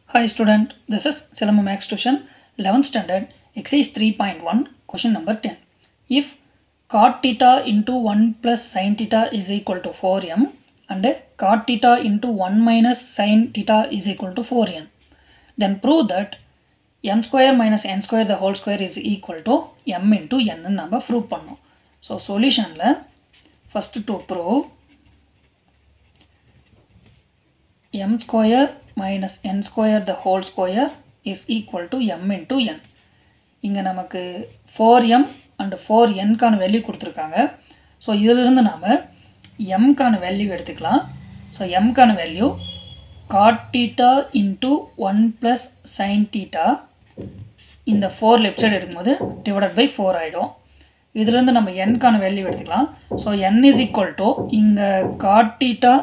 Hi student, this is Silambu Max Tuition 11th standard exercise 3.1 question number 10. If cot theta into 1 plus sin theta is equal to 4m and cot theta into 1 minus sin theta is equal to 4n then prove that m square minus n square the whole square is equal to m into n ன்னு நம்ம prove பண்ணோம் so சொல்யூஷனில் first to prove m square minus n square the whole square is equal to m into n இங்கே நமக்கு four M and four என்கான value கொடுத்துருக்காங்க so இதிலிருந்து நாம் எம்கான வேல்யூ எடுத்துக்கலாம் ஸோ எம்கான value cot theta into one plus sign theta இந்த ஃபோர் லெஃப்ட் சைடு எடுக்கும்போது டிவைடட் பை ஃபோர் ஆகிடும் இதுலேருந்து நம்ம என்கான வேல்யூ எடுத்துக்கலாம் so N is equal to இங்கே cot theta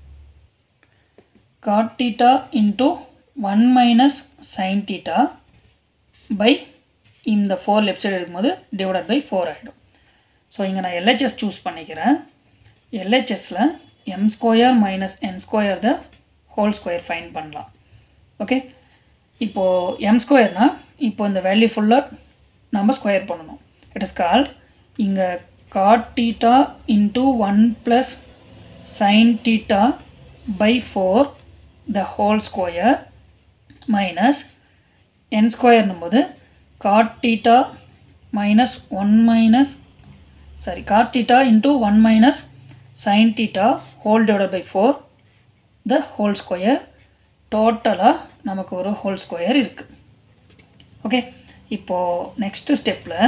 cot theta into 1 minus sin theta by இந்த ஃபோர் லெஃப்ட் சைடு எடுக்கும்போது டிவைடட் பை ஃபோர் ஆகிடும் ஸோ இங்கே நான் எல்ஹெச்எஸ் சூஸ் பண்ணிக்கிறேன் எல்ஹெச்எஸில் M square minus N square the whole square fine பண்ணலாம் okay இப்போது எம் ஸ்கொயர்னால் இப்போ இந்த வேல்யூ ஃபுல்லாக நம்ம ஸ்கொயர் பண்ணணும் இட் இஸ் கால்ட் இங்கே cot theta into one plus sign theta by four the whole square minus n square போது cot theta minus 1 minus sorry cot theta into 1 minus sin theta whole divided by 4 the whole square டோட்டலாக நமக்கு ஒரு whole square இருக்குது okay இப்போது next ஸ்டெப்பில்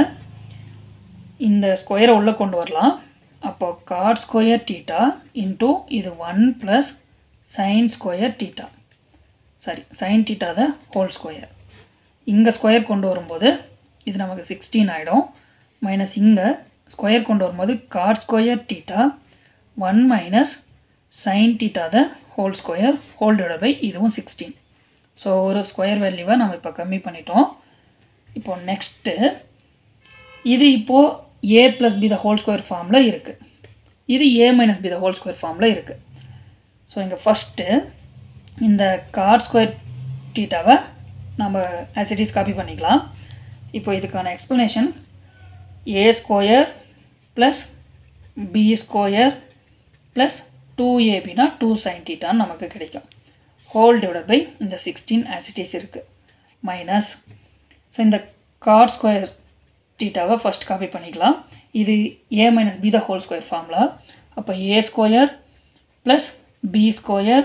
இந்த ஸ்கொயரை உள்ளே கொண்டு வரலாம் அப்போ காட் ஸ்கொயர் டீட்டா இன்ட்டு இது one plus sign square theta sorry sin theta the whole square இங்கே ஸ்கொயர் கொண்டு வரும்போது இது நமக்கு சிக்ஸ்டீன் ஆகிடும் மைனஸ் இங்கே ஸ்கொயர் கொண்டு வரும்போது cot square theta one minus sign theta the whole square whole divide by இதுவும் சிக்ஸ்டீன் ஸோ ஒரு ஸ்கொயர் வேல்யூவை நம்ம இப்போ கம்மி பண்ணிட்டோம் இப்போது நெக்ஸ்ட்டு இது இப்போது A plus B the whole square ஃபார்மில் இருக்குது இது A minus B the whole square ஃபார்மில் இருக்குது ஸோ இங்கே ஃபஸ்ட்டு இந்த கார்ட் ஸ்கொயர் டீட்டாவை நம்ம ஆசிட்டிஸ் காப்பி பண்ணிக்கலாம் இப்போ இதுக்கான explanation A square plus B square plus two ஏபினா டூ சைன் டீட்டான்னு நமக்கு கிடைக்கும் ஹோல் டிவைட் பை இந்த சிக்ஸ்டீன் ஆசிட்டிஸ் இருக்குது மைனஸ் ஸோ இந்த கார்ட் ஸ்கொயர் டீட்டாவை ஃபஸ்ட் காப்பி பண்ணிக்கலாம் இது A minus B the whole square formula அப்போ A square plus B square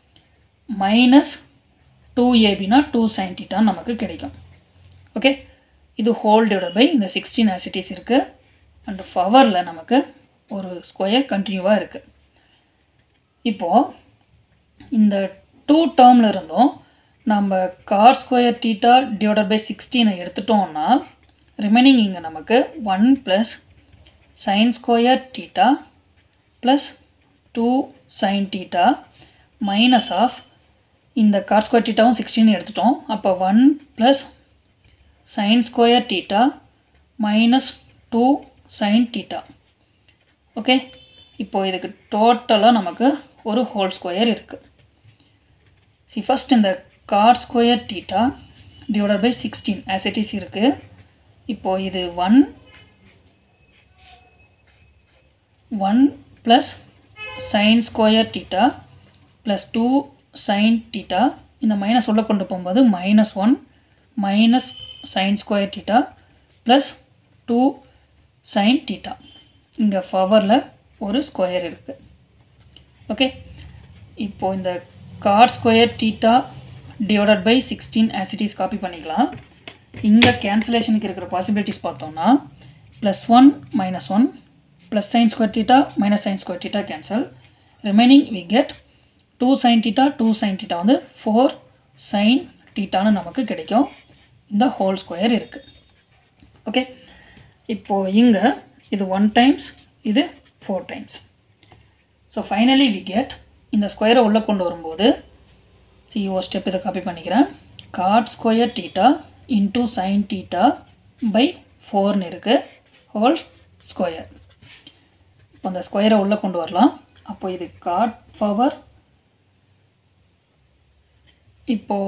minus two ஏபினா டூ சைன் டீட்டான்னு நமக்கு கிடைக்கும் ஓகே இது ஹோல் டிவைட் பை இந்த சிக்ஸ்டீன் ஆசிட்டிஸ் இருக்குது அண்ட் பவரில் நமக்கு ஒரு ஸ்கொயர் கண்டினியூவாக இருக்குது இப்போது இந்த டூ டேர்மில் இருந்தும் நம்ம cot square theta divided by சிக்ஸ்டீனை எடுத்துட்டோம்னா ரிமைனிங் இங்கே நமக்கு one plus sign square theta plus two sign theta minus of இந்த கார் ஸ்கொயர் டீட்டாவும் சிக்ஸ்டீன் எடுத்துட்டோம் அப்போ one plus sign square theta minus two sign theta okay இப்போது இதுக்கு டோட்டலாக நமக்கு ஒரு ஹோல் ஸ்கொயர் இருக்குது சி ஃபஸ்ட் இந்த cot square theta divided by sixteen as it is இருக்குது இப்போது இது one one plus sign square theta plus two sign theta இந்த மைனஸ் உள்ளே கொண்டு போகும்போது minus one minus sine square theta plus two sign theta இங்கே பவரில் ஒரு ஸ்கொயர் இருக்குது ஓகே இப்போது இந்த cot square theta divided by sixteen as it is copy பண்ணிக்கலாம் இங்கே கேன்சலேஷனுக்கு இருக்கிற பாசிபிலிட்டிஸ் பார்த்தோம்னா plus one minus one plus sin square theta minus sin square theta cancel remaining we get 2 sin theta 2 sin theta வந்து 4 sin thetaன்னு நமக்கு கிடைக்கும் இந்த ஹோல் ஸ்கொயர் இருக்குது ஓகே இப்போது இங்கே இது ஒன் டைம்ஸ் இது four times so finally we get இந்த ஸ்கொயரை உள்ளே கொண்டு வரும்போது சி ஒரு ஸ்டெப் இதை காப்பி பண்ணிக்கிறேன் cot square theta into sine theta by ஃபோர்னு இருக்குது ஹோல் ஸ்கொயர் இப்போ அந்த ஸ்கொயரை உள்ளே கொண்டு வரலாம் அப்போ இது காட் பவர் இப்போது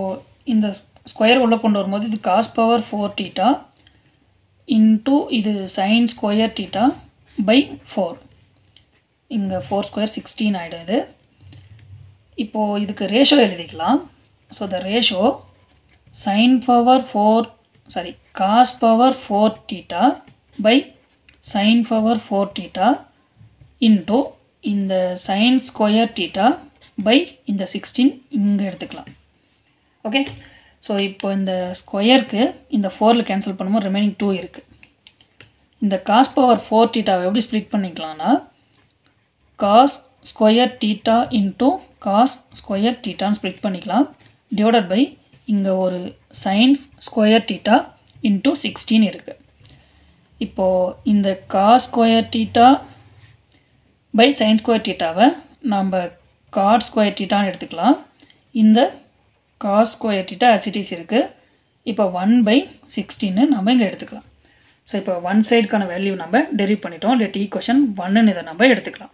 இந்த ஸ்கொயர் உள்ளே கொண்டு வரும்போது இது cos power four theta into இது sine square theta by four இங்கே ஃபோர் ஸ்கொயர் சிக்ஸ்டீன் ஆகிடும் இது இப்போது இதுக்கு ரேஷோ எழுதிக்கலாம் so the ratio sine power four sorry cos power four theta by sine power four theta into இந்த sine square theta by இந்த sixteen இங்கே எடுத்துக்கலாம் ஓகே ஸோ இப்போ இந்த ஸ்கொயருக்கு இந்த ஃபோரில் கேன்சல் பண்ணும்போது ரிமைனிங் டூ இருக்குது இந்த காஸ் பவர் ஃபோர் டீட்டாவை எப்படி ஸ்ப்ளிட் பண்ணிக்கலாம்னா cos square theta into cos square டீட்டான்னு ஸ்ப்ளிட் பண்ணிக்கலாம் டிவைடட் பை இங்கே ஒரு sine square theta into sixteen இருக்குது இப்போது இந்த cos square theta by sine square டீட்டாவை நம்ம காட் ஸ்கொயர் டீட்டான்னு எடுத்துக்கலாம் இந்த காஸ் ஸ்கொயர் டீட்டா அசிட்டிஸ் இருக்குது இப்போ ஒன் பை சிக்ஸ்டீன்னு நம்ம இங்கே எடுத்துக்கலாம் ஸோ இப்போ ஒன் சைடுக்கான வேல்யூ நம்ம டெரிவ் பண்ணிட்டோம் லெட் ஈக்குவேஷன் ஒன்னுன்னு இதை நம்ம எடுத்துக்கலாம்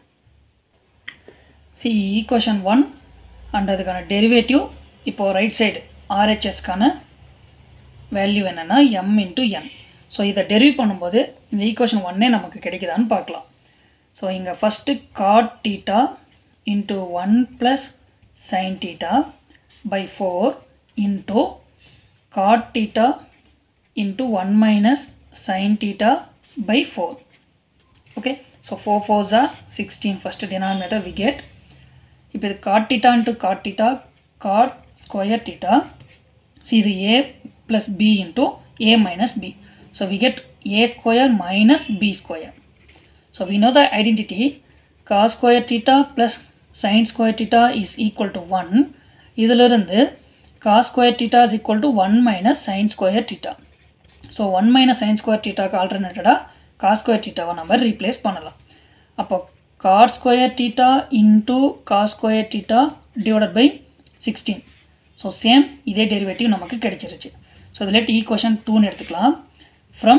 சி ஈக்குவேஷன் ஒன் அண்ட் அதுக்கான டெரிவேட்டிவ் இப்போது ரைட் சைடு ஆர்ஹெச்எஸ்க்கான வேல்யூ என்னென்னா எம் இன்ட்டு என் ஸோ இதை டெரிவ் பண்ணும்போது இந்த ஈக்குவேஷன் ஒன்னே நமக்கு கிடைக்குதான்னு பார்க்கலாம் ஸோ இங்கே first cot theta into one plus sign theta by four into cot theta into one minus sign theta by four okay so four fours are sixteen first denominator we get இப்போ இது cot theta into cot theta cot square theta so இது A plus B into A minus B so we get A square minus B square so we know the identity cos square theta plus sign square theta is equal to one இதிலிருந்து cos square theta is equal to one minus sine square theta so one minus sine square டீட்டாக்கு ஆல்டர்னேட்டடாக cos square டீட்டாவை நம்ம replace பண்ணலாம் அப்போ cot square theta into cos square theta divided by sixteen so same இதே derivative நமக்கு கிடைச்சிருச்சு so இதில் ஈக்குவேஷன் டூன்னு எடுத்துக்கலாம் from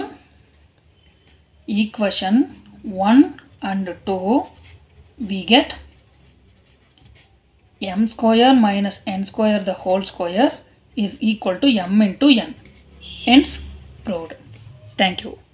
equation one and two we get m square minus n square the whole square is equal to m into n hence proved thank you